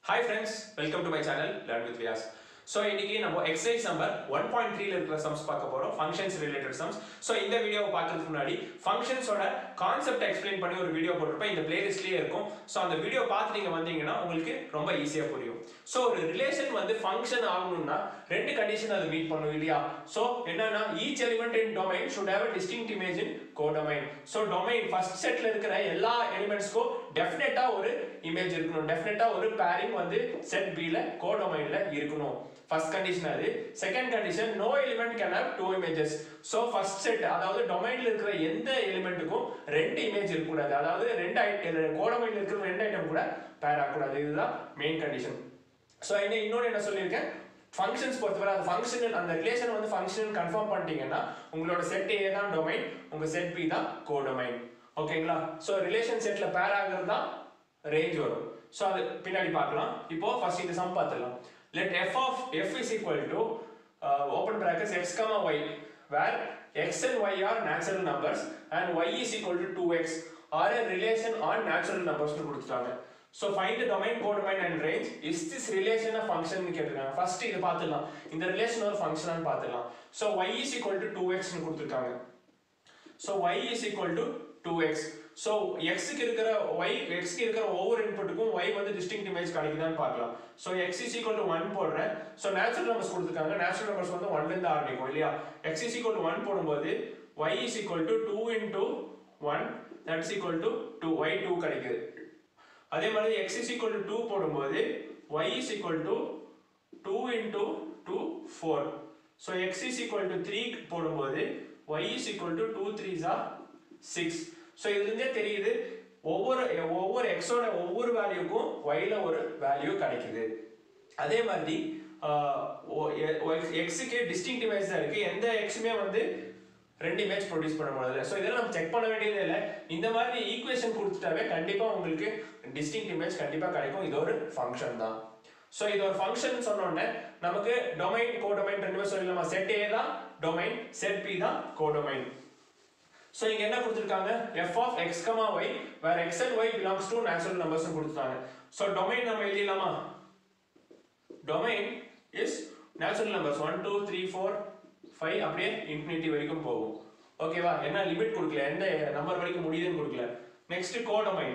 hi friends welcome to my channel learn with Vyas so இன்னைக்கு நம்ம exercise number one point த்ரீல இருக்கிற sums பார்க்க போறோம் ஃபங்க்ஷன்ஸ் ரிலேட்டட் சம்ஸ் ஸோ இந்த வீடியோவை பார்க்கறதுக்கு முன்னாடி ஃபங்க்ஷன்ஸோட கான்செப்ட் எக்ஸ்பிளைன் பண்ணி ஒரு வீடியோ போட்டிருப்பேன் இந்த பிளேலிஸ்ட்லேயே இருக்கும் ஸோ அந்த வீடியோ பார்த்து நீங்க வந்தீங்கன்னா உங்களுக்கு ரொம்ப ஈஸியாக புரியும் ஸோ ஒரு ரிலேஷன் வந்து ஃபங்க்ஷன் ஆகணும்னா ரெண்டு கண்டிஷன் அது மீட் பண்ணும் இல்லையா ஸோ என்னன்னா each element in domain should have distinct image in codomain so domain first செட்ல இருக்கிற எல்லா எலிமெண்ட்ஸ்க்கும் டெஃபினட்டா ஒரு இமேஜ் இருக்கணும் டெஃபினட்டா ஒரு பேரிங் வந்து செட் பி ல கோடொமைன்ல இருக்கணும் ஃபர்ஸ்ட் கண்டிஷன் அது second condition no element can have two images so first set அதாவது டொமைன்ல இருக்கிற எந்த எலிமெண்ட்டுக்கும் ரெண்டு இமேஜ் இருக்கக்கூடாது அதாவது ரெண்டு ஐட்டம் கோடொமைன்ல இருக்கிற ரெண்டு ஐட்டம் கூட பேர் ஆகக்கூடாது இதுதான் மெயின் கண்டிஷன் ஸோ என்ன இன்னொன்று என்ன சொல்லியிருக்கேன் ஃபங்க்ஷன்ஸ் பொறுத்தவரை அந்த ஃபங்க்ஷன் அந்த ரிலேஷன் வந்து ஃபங்க்ஷன் கன்ஃபார்ம் பண்ணிட்டீங்கன்னா உங்களோட செட் ஏ தான் டொமைன் உங்க செட் பி தான் கோடொமைன் ஓகேங்களா ஸோ ரிலேஷன் செட்ல பேர் ஆகிறது தான் ரேஞ்ச் வரும் ஸோ அது பின்னாடி பார்க்கலாம் இப்போ ஃபர்ஸ்ட் இந்த சம் பார்த்துடலாம் let f of f is equal to open brackets x comma y where x and y are natural numbers and y is equal to two x are a relation on natural நம்பர்ஸ்னு கொடுத்துட்டாங்க so find domain codomain and range is this relation of function கேட்டிருக்காங்க first இது பார்த்துடலாம் இந்த relation ஒரு ஃபங்க்ஷனான்னு பார்த்துடலாம் so y is equal to two எக்ஸ்னு கொடுத்துருக்காங்க so y is equal to two x so எக்ஸுக்கு இருக்கிற ஒய் எக்ஸ்க்கு இருக்கிற ஒவ்வொரு இன்புட்டுக்கும் ஒய் வந்து டிஸ்டிங் இமேஜ் கிடைக்குதான்னு பார்க்கலாம் so x is equal to one போடுறேன் ஸோ நேச்சுரல் நம்பர்ஸ் கொடுத்துருக்காங்க நேச்சுரல் நம்பர்ஸ் வந்து ஒன்லேருந்து ஆரம்பிக்கும் இல்லையா x is equal to one போடும்போது y is equal to two into one that is equal to two y two கிடைக்குது அதே மாதிரி x is equal to two போடும்போது y is equal to two into two four so x is equal to three போடும்போது y is equal to two three ஜா six so இதுலேருந்தே தெரியுது ஒவ்வொரு ஒவ்வொரு எக்ஸோட ஒவ்வொரு வேல்யூக்கும் ஒய்ல ஒரு வேல்யூ கிடைக்குது அதே மாதிரி எக்ஸுக்கே டிஸ்டிங் இமேஜ் தான் இருக்கு எந்த எக்ஸுமே வந்து ரெண்டு இமேஜ் ப்ரொடியூஸ் பண்ண முடியாது ஸோ இதெல்லாம் நம்ம செக் பண்ண வேண்டியதே இல்லை இந்த மாதிரி ஈக்குவேஷன் கொடுத்துட்டாவே கண்டிப்பாக உங்களுக்கு டிஸ்டிங் இமேஜ் கண்டிப்பாக கிடைக்கும் இது ஒரு ஃபங்க்ஷன் தான் ஸோ இது ஒரு ஃபங்க்ஷன் சொன்னோடனே நமக்கு டொமைன் கோடொமைன் ரெண்டுமே சொல்லலாமா செட் ஏ தான் டொமைன் செட் பி தான் கோடொமைன் ஸோ இங்க என்ன கொடுத்துருக்காங்க f of x comma y where x and y belongs to natural numbers கொடுத்துருக்காங்க ஸோ டொமைன் நம்ம எழுதிடலாமா domain is natural numbers one two three four five அப்படியே infinity வரைக்கும் போகும் ஓகேவா என்ன லிமிட் கொடுக்கல எந்த நம்பர் வரைக்கும் முடியுதுன்னு கொடுக்கல நெக்ஸ்ட் கோடொமைன்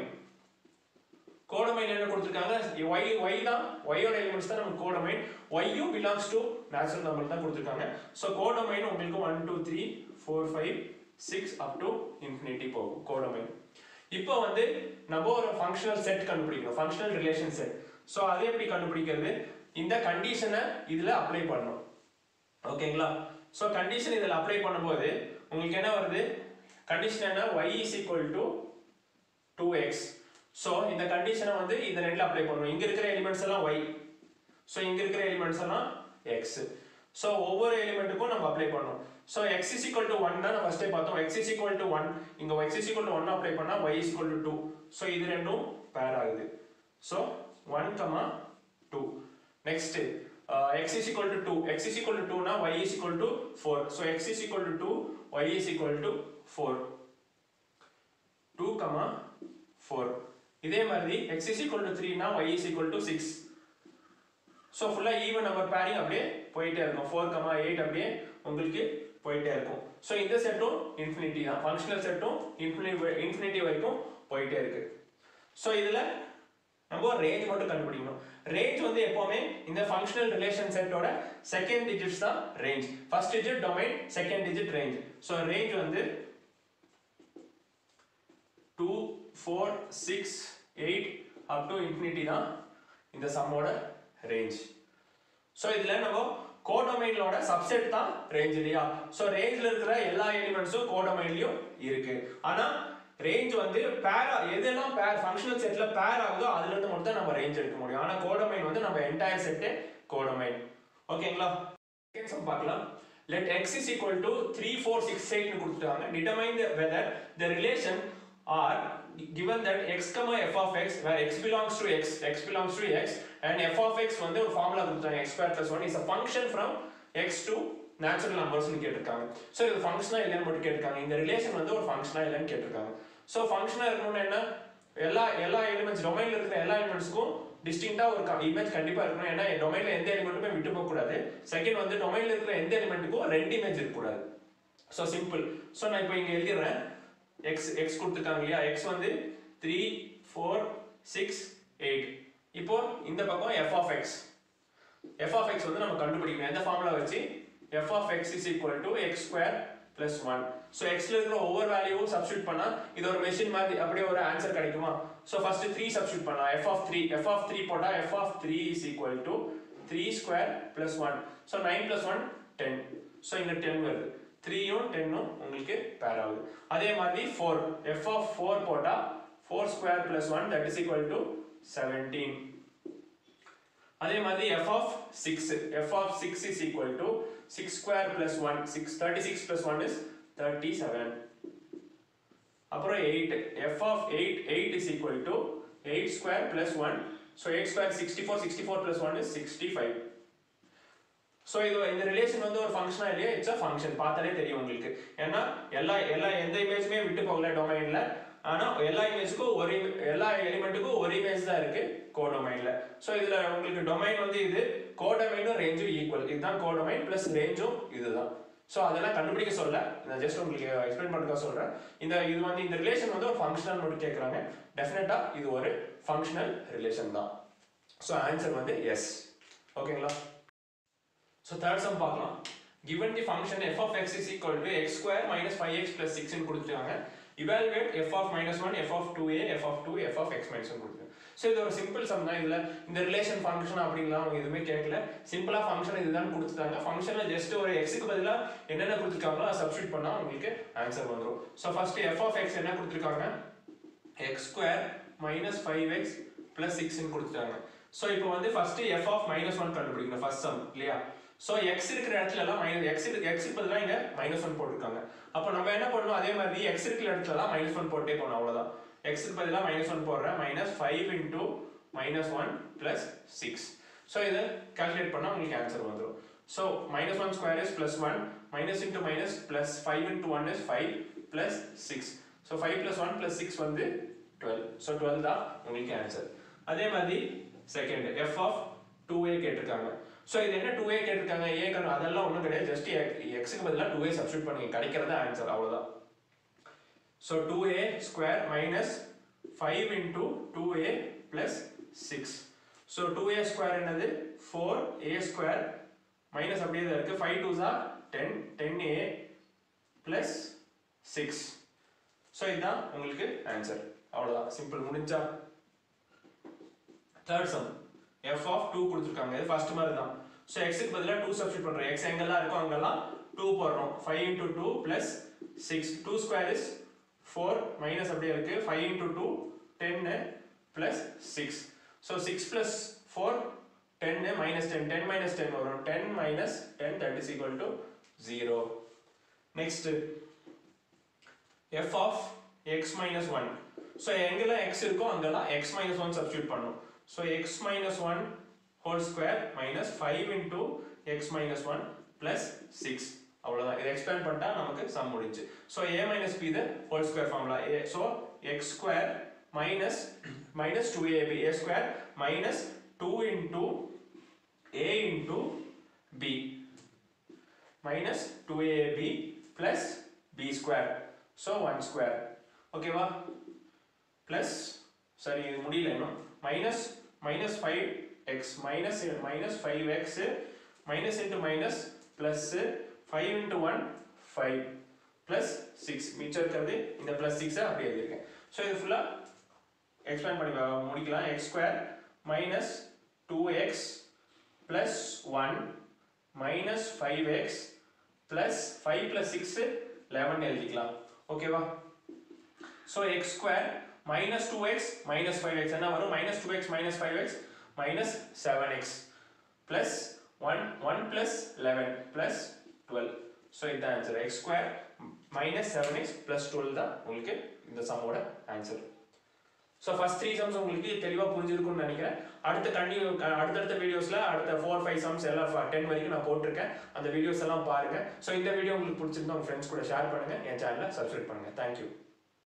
கோடமைன் என்ன கொடுத்துருக்காங்க ஒய் ஒய் தான் ஒய்யோட எலிமெண்ட்ஸ் தான் நமக்கு கோடமைன் ஒய்யும் பிலாங்ஸ் டு நேச்சுரல் நம்பர் தான் கொடுத்துருக்காங்க ஸோ கோடமைன் உங்களுக்கு one two three four five six up to infinity போகும் கோடமைன் இப்போ வந்து நம்ம ஒரு ஃபங்க்ஷனல் செட் கண்டுபிடிக்கணும் ஃபங்க்ஷனல் ரிலேஷன் செட் ஸோ அதை எப்படி கண்டுபிடிக்கிறது இந்த கண்டிஷனை இதில் அப்ளை பண்ணணும் ஓகேங்களா ஸோ கண்டிஷன் இதில் அப்ளை பண்ணும்போது உங்களுக்கு என்ன வருது கண்டிஷன் என்ன y is equal to two x so இந்த கண்டிஷனை வந்து இந்த ரெண்டில் அப்ளை பண்ணணும் இங்கே இருக்கிற எலிமெண்ட்ஸ் எல்லாம் ஒய் ஸோ இங்கே இருக்கிற எலிமெண்ட்ஸ் எல்லாம் எக்ஸ் ஸோ ஒவ்வொரு எலிமெண்ட்டுக்கும் நம்ம அப்ளை பண்ணணும் so x is equal to one தான் நம்ம ஃபஸ்ட்டே பார்த்தோம் x is equal to one இங்கே x is equal to one apply பண்ணால் y is equal to two so இது ரெண்டும் பேர் ஆகுது so one comma two next x is equal to two x is equal to டூனா y is equal to four so x is equal to two y is equal to four two comma four இதே மாதிரி x is equal to த்ரீனா y is equal to six so ஃபுல்லாக even number pairing அப்படியே போயிட்டே இருக்கும் four comma eight அப்படியே உங்களுக்கு போயிட்டே இருக்கும் ஸோ இந்த செட்டும் இன்ஃபினிட்டி தான் ஃபங்க்ஷனல் செட்டும் இன்ஃபினிட்டி இன்ஃபினிட்டி வரைக்கும் போயிட்டே இருக்கு ஸோ இதில் நம்ம ரேஞ்ச் மட்டும் கண்டுபிடிக்கணும் ரேஞ்ச் வந்து எப்போவுமே இந்த ஃபங்க்ஷனல் ரிலேஷன் செட்டோட செகண்ட் டிஜிட்ஸ் தான் range first digit domain second digit range so range வந்து two four six eight up to infinity தான் இந்த சம்மோட ரேஞ்ச் ஸோ இதில் நம்ம கோடொமைனோட சப்செட் தான் ரேஞ்ச் இல்லையா ஸோ ரேஞ்சில் இருக்கிற எல்லா எலிமெண்ட்ஸும் கோடொமைன்லையும் இருக்கு ஆனால் ரேஞ்ச் வந்து பேரா எதெல்லாம் பேர் ஃபங்க்ஷனல் செட்டில் பேர் ஆகுதோ அதுலேருந்து மட்டும் தான் நம்ம ரேஞ்ச் எடுக்க முடியும் ஆனால் கோடொமைன் வந்து நம்ம என்டையர் செட்டு கோடொமைன் ஓகேங்களா செகண்ட் சம் பார்க்கலாம் let x is equal to 3 4 6 8 னு கொடுத்துட்டாங்க determine the, whether the relation are given that x comma f of x where x belongs to x x belongs to x and f of x வந்து ஒரு formula கொடுத்தாங்க x square plus 1 is a function from x to natural நம்பர்ஸ்னு கேட்டிருக்காங்க so இது ஃபங்க்ஷனா இல்லைன்னு மட்டும் கேட்டிருக்காங்க இந்த ரிலேஷன் வந்து ஒரு ஃபங்க்ஷனா இல்லைன்னு கேட்டிருக்காங்க ஸோ ஃபங்க்ஷனா இருக்கணும்னு என்ன எல்லா எல்லா எலிமெண்ட்ஸ் டொமைன்ல இருக்கிற எல்லா எலிமெண்ட்ஸ்க்கும் டிஸ்டிங்டா ஒரு இமேஜ் கண்டிப்பா இருக்கணும் ஏன்னா டொமைன்ல எந்த எலிமெண்ட்டுமே விட்டு போக கூடாது செகண்ட் வந்து டொமைன்ல இருக்கிற எந்த எலிமெண்ட்டுக்கும் ரெண்டு இமேஜ் இருக்கக்கூடாது ஸோ சிம்பிள் ஸோ நான் இப்போ இங்க எழுதிடுறேன் எக்ஸ் எக்ஸ் கொடுத்துருக்காங்க இல்லையா எக்ஸ் வந்து த்ரீ ஃபோர் சிக்ஸ் எயிட் இப்போ இந்த பக்கம் f of x f of x வந்து நம்ம கண்டுபிடிக்கணும் எந்த ஃபார்முலா வச்சு f of x is equal to x square plus one so எக்ஸ்ல இருக்கிற ஒவ்வொரு வேல்யூவும் சப்ஸ்டியூட் பண்ணா இது ஒரு மெஷின் மாதிரி அப்படியே ஒரு ஆன்சர் கிடைக்குமா ஸோ ஃபர்ஸ்ட் த்ரீ சப்ஸ்டியூட் பண்ணலாம் f of three f of three போட்டா f of three is equal to three square plus one so nine plus one ten so இங்க டென் வருது த்ரீயும் டென்னும் உங்களுக்கு பேர் ஆகுது அதே மாதிரி ஃபோர் எஃப் ஆஃப் ஃபோர் போட்டா four square plus one that is equal to seventeen அதே மாதிரி f of 6 f of 6 is equal to 6 square plus 1 6 36 plus 1 is 37 அப்புறம் 8 f of 8 8 is equal to 8 square plus 1 so 8 square 64 64 plus 1 is 65 so இது இந்த relation வந்து ஒரு ஃபங்க்ஷனா இல்லையா it's a function பார்த்தாலே தெரியும் உங்களுக்கு ஏன்னா எல்லா எல்லா எந்த இமேஜுமே விட்டு போகல டொமைன்ல ஆனா எல்லா இமேஜுக்கும் ஒரு im- எல்லா எலிமெண்ட்டுக்கும் ஒரு இமேஜ் தான் இருக்கு கோடொமைன்ல ஸோ இதுல உங்களுக்கு டொமைன் வந்து இது கோடொமைனும் ரேஞ்சும் ஈக்குவல் இதுதான் கோடொமைன் பிளஸ் ரேஞ்சும் இதுதான் ஸோ அதெல்லாம் கண்டுபிடிக்க சொல்ல நான் ஜஸ்ட் உங்களுக்கு எக்ஸ்பிளைன் பண்ணுறதுக்காக சொல்றேன் இந்த இது வந்து இந்த ரிலேஷன் வந்து ஒரு ஃபங்க்ஷனல் மட்டும் கேட்குறாங்க டெஃபினட்டா இது ஒரு ஃபங்க்ஷனல் ரிலேஷன் தான் ஸோ ஆன்சர் வந்து எஸ் ஓகேங்களா ஸோ தேர்ட் சம் பார்க்கலாம் given the function f of x is equal to x square minus 5x plus 6 னு கொடுத்துருக்காங்க evaluate f of minus 1 f of 2a f of 2 f of x minus 1 கொடுத்துருக்காங்க so இது ஒரு simple some தான் இதுல இந்த relation function அப்படின்லாம் அவங்க எதுவுமே கேட்கல சிம்பிளா ஃபங்க்ஷன் இதுதான் கொடுத்துட்டாங்க ஃபங்க்ஷன்ல ஜஸ்ட் ஒரு எக்ஸுக்கு பதிலா என்னென்ன கொடுத்துருக்காங்களோ அதை சப்ஸ்டியூட் பண்ணா உங்களுக்கு ஆன்சர் வந்துரும் so first f of x என்ன கொடுத்துருக்காங்க x square minus 5x plus 6 னு கொடுத்துட்டாங்க ஸோ இப்போ வந்து ஃபர்ஸ்ட் f of minus 1 கண்டுபிடிக்கணும் ஃபர்ஸ்ட் சம் இல்லையா ஸோ எக்ஸ் இருக்கிற இடத்துல எல்லாம் மைனஸ் எக்ஸ் எக்ஸுக்கு பதிலாக இங்கே மைனஸ் ஒன் போட்டிருக்காங்க அப்போ நம்ம என்ன பண்ணணும் அதே மாதிரி எக்ஸ் இருக்கிற இடத்துல எல்லாம் மைனஸ் ஒன் போட்டே போகணும் அவ்வளோதான் எக்ஸுக்கு பதிலாக மைனஸ் ஒன் போடுறேன் minus five into minus one plus six so இதை கால்குலேட் பண்ணால் உங்களுக்கு ஆன்சர் வந்துடும் so minus one square is plus one minus into minus plus five into one is five plus six so five plus one plus six வந்து twelve so twelve தான் உங்களுக்கு answer அதே மாதிரி second f of two A கேட்டிருக்காங்க so இது என்ன two A கேட்டிருக்காங்க ஏ அதெல்லாம் ஒன்றும் கிடையாது ஜஸ்ட் எக்ஸுக்கு பதிலாக டூ ஏ சப்ஸ்டியூட் பண்ணி கிடைக்கிறது ஆன்சர் அவ்வளோதான் so two A square minus five into two A plus six so two A square என்னது ஃபோர் ஏ ஸ்கொயர் மைனஸ் அப்படியே தான் இருக்குது ஃபைவ் டூஸா ten ten A plus six so இதுதான் உங்களுக்கு ஆன்சர் அவ்வளோதான் சிம்பிள் முடிஞ்சா third sum f of two கொடுத்துருக்காங்க இது ஃபர்ஸ்ட் மாதிரி தான் ஸோ எக்ஸுக்கு பதிலாக டூ சப்ஸ்டியூட் பண்ணுறோம் எக்ஸ் எங்கெல்லாம் இருக்கோ அங்கெல்லாம் டூ போடுறோம் five into two plus six two square is four minus அப்படியே இருக்கு ஃபைவ் இன்டூ டூ டென்னு plus six so six plus four டென்னு minus ten ten minus ten வரும் ten minus ten that is equal to zero next f of x minus one so எங்கெல்லாம் x இருக்கோ அங்கெல்லாம் x minus one substitute பண்ணும் so x minus one whole square minus five into x minus one plus six அவ்வளோதான் இதை expand பண்ணிட்டா நமக்கு sum முடிஞ்சு so a minus b the whole square formula a so x square minus minus two a b a square minus two into a into b minus two a b plus b square so one square ஓகேவா plus சரி இது முடியல இன்னும் minus minus five x minus minus five x minus into minus plus five into one five plus six மிச்சம் இருக்கிறது இந்த plus சிக்ஸை அப்படி எழுதியிருக்கேன் ஸோ இது ஃபுல்லாக எக்ஸ்பிளைன் பண்ணி வா- முடிக்கலாம் x square minus two x plus one minus five x plus five plus six eleven எழுதிக்கலாம் ஓகேவா so x square minus two x minus five x என்ன வரும் minus two x minus five x minus seven x plus one one plus eleven plus twelve so இதுதான் answer x square minus seven x plus twelve தான் உங்களுக்கு இந்த சம்மோட answer so first three sums உங்களுக்கு தெளிவாக புரிஞ்சிருக்கும்னு நினைக்கிறேன் அடுத்த கண்டினியூ அடுத்தடுத்த வீடியோஸில் அடுத்த ஃபோர் ஃபைவ் சம்ஸ் எல்லாம் டென் வரைக்கும் நான் போட்டிருக்கேன் அந்த வீடியோஸ் எல்லாம் பாருங்க ஸோ இந்த வீடியோ உங்களுக்கு பிடிச்சிருந்தா உங்கள் ஃப்ரெண்ட்ஸ் கூட ஷேர் பண்ணுங்க என் சேனலை சப்ஸ்கிரைப் பண்ணுங்க தேங்க்யூ